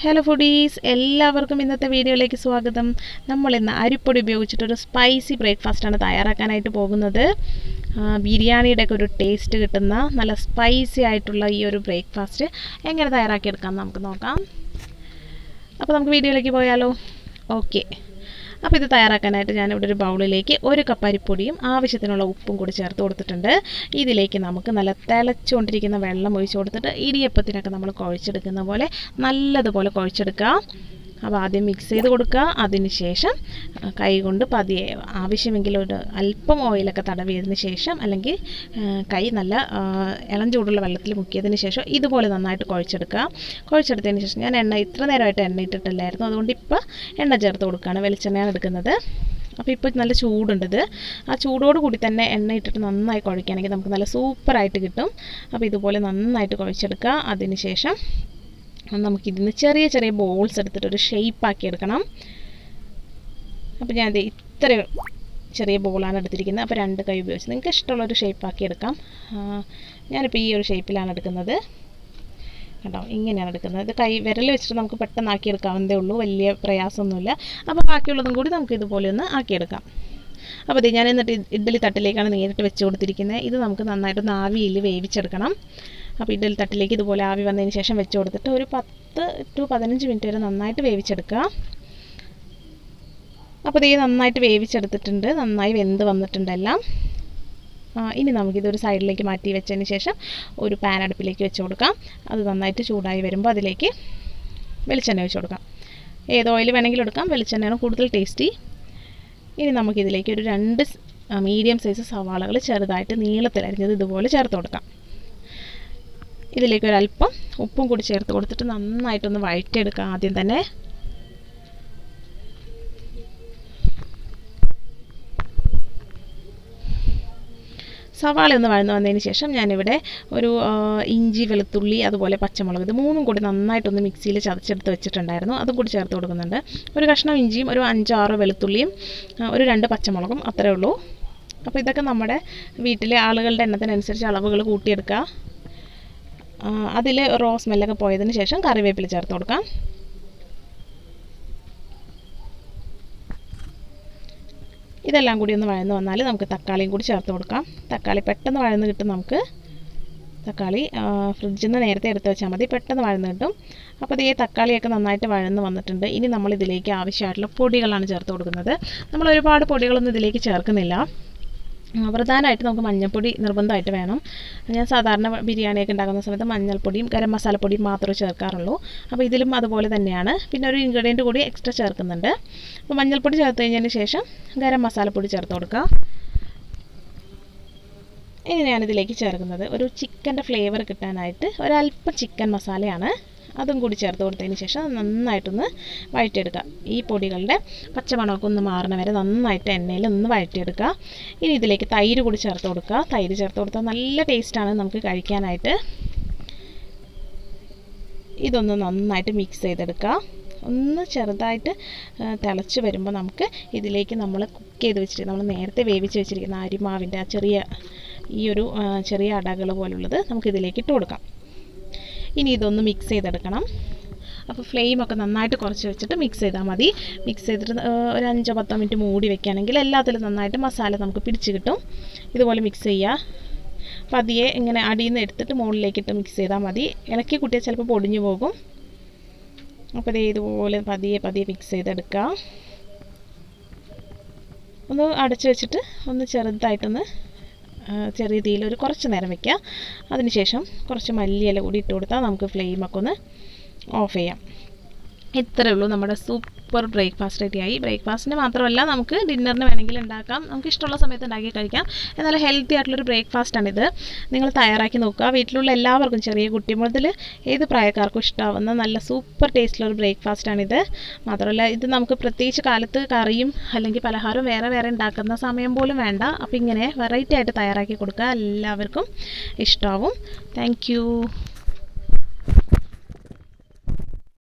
hello foodies എല്ലാവർക്കും ഇന്നത്തെ വീഡിയോയിലേക്ക് സ്വാഗതം നമ്മൾ ഇന്ന് അരിപ്പൊടി ഉപയോഗിച്ചിട്ടൊരു സ്പൈസി ബ്രേക്ക്ഫാസ്റ്റാണ് തയ്യാറാക്കാനായിട്ട് പോകുന്നത് ആ, ബിരിയാണിയുടെ ഒക്കെ ഒരു ടേസ്റ്റ് കിട്ടുന്ന നല്ല സ്പൈസി ആയിട്ടുള്ള ഈ ഒരു ബ്രേക്ക്ഫാസ്റ്റ് എങ്ങനെ തയ്യാറാക്കിയെടുക്കാം നമുക്ക് നോക്കാം അപ്പോൾ നമുക്ക് വീഡിയോയിലേക്ക് പോയാലോ ഓക്കെ അപ്പോൾ ഇത് തയ്യാറാക്കാനായിട്ട് ഞാനിവിടെ ഒരു ബൗളിലേക്ക് ഒരു കപ്പ് അരിപ്പൊടിയും ആവശ്യത്തിനുള്ള ഉപ്പും കൂടി ചേർത്ത് കൊടുത്തിട്ടുണ്ട് ഇതിലേക്ക് നമുക്ക് നല്ല തിളച്ചുകൊണ്ടിരിക്കുന്ന വെള്ളം ഒഴിച്ച് കൊടുത്തിട്ട് ഇടിയപ്പത്തിനൊക്കെ നമ്മൾ കുഴച്ചെടുക്കുന്ന പോലെ നല്ലതുപോലെ കുഴച്ചെടുക്കുക അപ്പോൾ ആദ്യം മിക്സ് ചെയ്ത് കൊടുക്കുക അതിന് ശേഷം ആ, കൈ കൊണ്ട് പതിയെ ആവശ്യമെങ്കിൽ ഒരു അല്പം ഓയിലൊക്കെ തടവിയതിന് ശേഷം അല്ലെങ്കിൽ ആ, കൈ നല്ല ആ, ഇളം ചൂടുള്ള വെള്ളത്തിൽ മുക്കിയതിന് ശേഷം ഇതുപോലെ നന്നായിട്ട് കുഴച്ചെടുക്കുക കുഴച്ചെടുത്തതിന് ശേഷം ഞാൻ എണ്ണ ഇത്ര നേരമായിട്ട് എണ്ണ ഇട്ടിട്ടില്ലായിരുന്നു അതുകൊണ്ട് ഇപ്പോൾ എണ്ണ ചേർത്ത് കൊടുക്കുകയാണ് വെളിച്ചെണ്ണയാണ് എടുക്കുന്നത് അപ്പോൾ ഇപ്പോൾ നല്ല ചൂടുണ്ട് ഇത് ആ ചൂടോട് കൂടി തന്നെ എണ്ണ ഇട്ടിട്ട് നന്നായി കുഴക്കുകയാണെങ്കിൽ നമുക്ക് നല്ല സൂപ്പറായിട്ട് കിട്ടും അപ്പോൾ ഇതുപോലെ നന്നായിട്ട് കുഴച്ചെടുക്കുക അതിന് ശേഷം നമുക്കിതിന് ചെറിയ ചെറിയ ബോൾസ് എടുത്തിട്ട് ഒരു ഷേപ്പ് ആക്കി എടുക്കണം അപ്പോൾ ഞാൻ ഇത്ര ചെറിയ ബോളാണ് എടുത്തിരിക്കുന്നത് അപ്പോൾ രണ്ട് കൈ ഉപയോഗിച്ച് നിങ്ങൾക്ക് ഇഷ്ടമുള്ള ഒരു ഷേപ്പ് ആക്കി എടുക്കാം ആ, ഞാനിപ്പോൾ ഈ ഒരു ഷേപ്പിലാണ് എടുക്കുന്നത് കേട്ടോ ഇങ്ങനെയാണ് എടുക്കുന്നത് ഇത് കൈ വിരൽ വെച്ചിട്ട് നമുക്ക് പെട്ടെന്ന് ആക്കിയെടുക്കാവുന്നതേ ഉള്ളൂ വലിയ പ്രയാസമൊന്നുമില്ല അപ്പോൾ ബാക്കിയുള്ളതും കൂടി നമുക്ക് ഇതുപോലെ ഒന്ന് ആക്കിയെടുക്കാം അപ്പോൾ ഇത് ഞാൻ എന്നിട്ട് ഇഡ്- ഇഡ്ഡലി തട്ടിലേക്കാണ് നേരിട്ട് വെച്ച് കൊടുത്തിരിക്കുന്നത് ഇത് നമുക്ക് നന്നായിട്ടൊന്ന് ആവിയിൽ വേവിച്ചെടുക്കണം അപ്പോൾ ഇഡ്ഡലി തട്ടിലേക്ക് ഇതുപോലെ ആവി വന്നതിന് ശേഷം വെച്ച് കൊടുത്തിട്ട് ഒരു പത്ത് ടു പതിനഞ്ച് മിനിറ്റ് വരെ നന്നായിട്ട് വേവിച്ചെടുക്കുക അപ്പോൾ ഇത് നന്നായിട്ട് വേവിച്ചെടുത്തിട്ടുണ്ട് നന്നായി വെന്ത് വന്നിട്ടുണ്ട് എല്ലാം ആ, ഇനി നമുക്കിതൊരു സൈഡിലേക്ക് മാറ്റി വെച്ചതിന് ശേഷം ഒരു പാൻ അടുപ്പിലേക്ക് വെച്ച് കൊടുക്കാം അത് നന്നായിട്ട് ചൂടായി വരുമ്പോൾ അതിലേക്ക് വെളിച്ചെണ്ണ ഒഴിച്ച് കൊടുക്കാം ഏത് ഓയിൽ വേണമെങ്കിലും എടുക്കാം വെളിച്ചെണ്ണയാണ് കൂടുതൽ ടേസ്റ്റി ഇനി നമുക്കിതിലേക്ക് ഒരു രണ്ട് മീഡിയം സൈസ് സവാളകൾ ചെറുതായിട്ട് നീളത്തിലരിഞ്ഞത് ഇതുപോലെ ചേർത്ത് കൊടുക്കാം ഇതിലേക്ക് ഒരല്പം ഉപ്പും കൂടി ചേർത്ത് കൊടുത്തിട്ട് നന്നായിട്ടൊന്ന് വഴറ്റിയെടുക്കാം ആദ്യം തന്നെ സവാള ഒന്ന് വഴന്ന് വന്നതിന് ശേഷം ഞാനിവിടെ ഒരു ആ, ഇഞ്ചി വെളുത്തുള്ളി അതുപോലെ പച്ചമുളക് ഇത് മൂന്നും കൂടി നന്നായിട്ടൊന്ന് മിക്സിയിൽ ചതച്ചെടുത്ത് വെച്ചിട്ടുണ്ടായിരുന്നു അതും കൂടി ചേർത്ത് കൊടുക്കുന്നുണ്ട് ഒരു കഷ്ണം ഇഞ്ചിയും ഒരു അഞ്ചോ ആറോ വെളുത്തുള്ളിയും ആ, ഒരു രണ്ട് പച്ചമുളകും അത്രേ ഉള്ളൂ അപ്പോൾ ഇതൊക്കെ നമ്മുടെ വീട്ടിലെ ആളുകളുടെ എണ്ണത്തിനനുസരിച്ച് അളവുകൾ കൂട്ടിയെടുക്കുക അതിൽ റോ സ്മെല്ലൊക്കെ പോയതിന് ശേഷം കറിവേപ്പില ചേർത്ത് കൊടുക്കാം ഇതെല്ലാം കൂടി ഒന്ന് വഴന്ന് വന്നാൽ നമുക്ക് തക്കാളിയും കൂടി ചേർത്ത് കൊടുക്കാം തക്കാളി പെട്ടെന്ന് വഴന്ന് കിട്ടും നമുക്ക് തക്കാളി ആ, ഫ്രിഡ്ജിൽ നിന്ന് നേരത്തെ എടുത്ത് വെച്ചാൽ മതി പെട്ടെന്ന് വഴന്ന് കിട്ടും അപ്പോൾ ഈ തക്കാളിയൊക്കെ നന്നായിട്ട് വഴന്ന് വന്നിട്ടുണ്ട് ഇനി നമ്മൾ ഇതിലേക്ക് ആവശ്യമായിട്ടുള്ള പൊടികളാണ് ചേർത്ത് കൊടുക്കുന്നത് നമ്മൾ ഒരുപാട് പൊടികളൊന്നും ഇതിലേക്ക് ചേർക്കുന്നില്ല ആ, പ്രധാനമായിട്ട് നമുക്ക് മഞ്ഞൾപ്പൊടി നിർബന്ധമായിട്ട് വേണം ഞാൻ സാധാരണ ബിരിയാണിയൊക്കെ ഉണ്ടാക്കുന്ന സമയത്ത് മഞ്ഞൾപ്പൊടിയും ഗരം മസാലപ്പൊടിയും മാത്രമേ ചേർക്കാറുള്ളൂ അപ്പോൾ ഇതിലും അതുപോലെ തന്നെയാണ് പിന്നെ ഒരു ഇൻഗ്രീഡിയൻറ്റ് കൂടി എക്സ്ട്രാ ചേർക്കുന്നുണ്ട് അപ്പോൾ മഞ്ഞൾപ്പൊടി ചേർത്ത് കഴിഞ്ഞതിന് ശേഷം ഗരം മസാലപ്പൊടി ചേർത്ത് കൊടുക്കുക ഇനി ഞാനിതിലേക്ക് ചേർക്കുന്നത് ഒരു ചിക്കൻ്റെ ഫ്ലേവർ കിട്ടാനായിട്ട് ഒരല്പം ചിക്കൻ മസാലയാണ് അതും കൂടി ചേർത്ത് കൊടുത്തതിന് ശേഷം നന്നായിട്ടൊന്ന് വഴറ്റിയെടുക്കുക ഈ പൊടികളുടെ പച്ചമണമൊക്കെ ഒന്ന് മാറണ വരെ നന്നായിട്ട് എണ്ണയിൽ ഒന്ന് വഴറ്റിയെടുക്കുക ഇനി ഇതിലേക്ക് തൈര് കൂടി ചേർത്ത് കൊടുക്കുക തൈര് ചേർത്ത് കൊടുത്താൽ നല്ല ടേസ്റ്റാണ് നമുക്ക് കഴിക്കാനായിട്ട് ഇതൊന്ന് നന്നായിട്ട് മിക്സ് ചെയ്തെടുക്കുക ഒന്ന് ചെറുതായിട്ട് ആ, തിളച്ച് വരുമ്പോൾ നമുക്ക് ഇതിലേക്ക് നമ്മൾ കുക്ക് ചെയ്ത് വെച്ചിട്ട് നമ്മൾ നേരത്തെ വേവിച്ച് വെച്ചിരിക്കുന്ന അരിമാവിൻ്റെ ആ ചെറിയ ഈ ഒരു ആ, ചെറിയ അടകൾ പോലുള്ളത് നമുക്ക് ഇതിലേക്ക് ഇട്ട് കൊടുക്കാം ഇനി ഇതൊന്ന് മിക്സ് ചെയ്തെടുക്കണം അപ്പോൾ ഫ്ലെയിമൊക്കെ നന്നായിട്ട് കുറച്ച് വെച്ചിട്ട് മിക്സ് ചെയ്താൽ മതി മിക്സ് ചെയ്തിട്ട് ആ, ഒരു അഞ്ചോ പത്തോ മിനിറ്റ് മൂടി വെക്കുകയാണെങ്കിൽ എല്ലാത്തിലും നന്നായിട്ട് മസാല നമുക്ക് പിടിച്ച് കിട്ടും ഇതുപോലെ മിക്സ് ചെയ്യുക പതിയെ ഇങ്ങനെ അടിയിൽ നിന്ന് എടുത്തിട്ട് മുകളിലേക്കിട്ട് മിക്സ് ചെയ്താൽ മതി ഇളക്കി കുട്ടിയാൽ ചിലപ്പോൾ പൊടിഞ്ഞു പോകും അപ്പോൾ ദേ ഇതുപോലെ പതിയെ പതിയെ മിക്സ് ചെയ്തെടുക്കുക ഒന്ന് അടച്ചു വെച്ചിട്ട് ഒന്ന് ചെറുതായിട്ടൊന്ന് ആ, ചെറിയ തീയിൽ ഒരു കുറച്ച് നേരം വെക്കുക അതിനുശേഷം കുറച്ച് മല്ലിയില കൂടി ഇട്ട് കൊടുത്താൽ നമുക്ക് ഫ്ലെയിമൊക്കെ ഒന്ന് ഓഫ് ചെയ്യാം ഇത്രയേ ഉള്ളൂ നമ്മുടെ സൂപ്പർ ബ്രേക്ക്ഫാസ്റ്റ് റെഡിയായി ബ്രേക്ക്ഫാസ്റ്റിന് മാത്രമല്ല നമുക്ക് ഡിന്നറിന് വേണമെങ്കിൽ ഉണ്ടാക്കാം നമുക്ക് ഇഷ്ടമുള്ള സമയത്ത് ഉണ്ടാക്കി കഴിക്കാം എന്നാൽ ഹെൽത്തി ആയിട്ടുള്ളൊരു ബ്രേക്ക്ഫാസ്റ്റാണിത് നിങ്ങൾ തയ്യാറാക്കി നോക്കുക വീട്ടിലുള്ള എല്ലാവർക്കും ചെറിയ കുട്ടി മുതൽ ഏത് പ്രായക്കാർക്കും ഇഷ്ടമാവുന്ന നല്ല സൂപ്പർ ടേസ്റ്റുള്ളൊരു ബ്രേക്ക്ഫാസ്റ്റാണിത് മാത്രമല്ല ഇത് നമുക്ക് പ്രത്യേകിച്ച് കാലത്ത് കറിയും അല്ലെങ്കിൽ പലഹാരവും വേറെ വേറെ ഉണ്ടാക്കുന്ന സമയം പോലും വേണ്ട അപ്പോൾ ഇങ്ങനെ വെറൈറ്റി ആയിട്ട് തയ്യാറാക്കി കൊടുക്കുക എല്ലാവർക്കും ഇഷ്ടമാവും താങ്ക്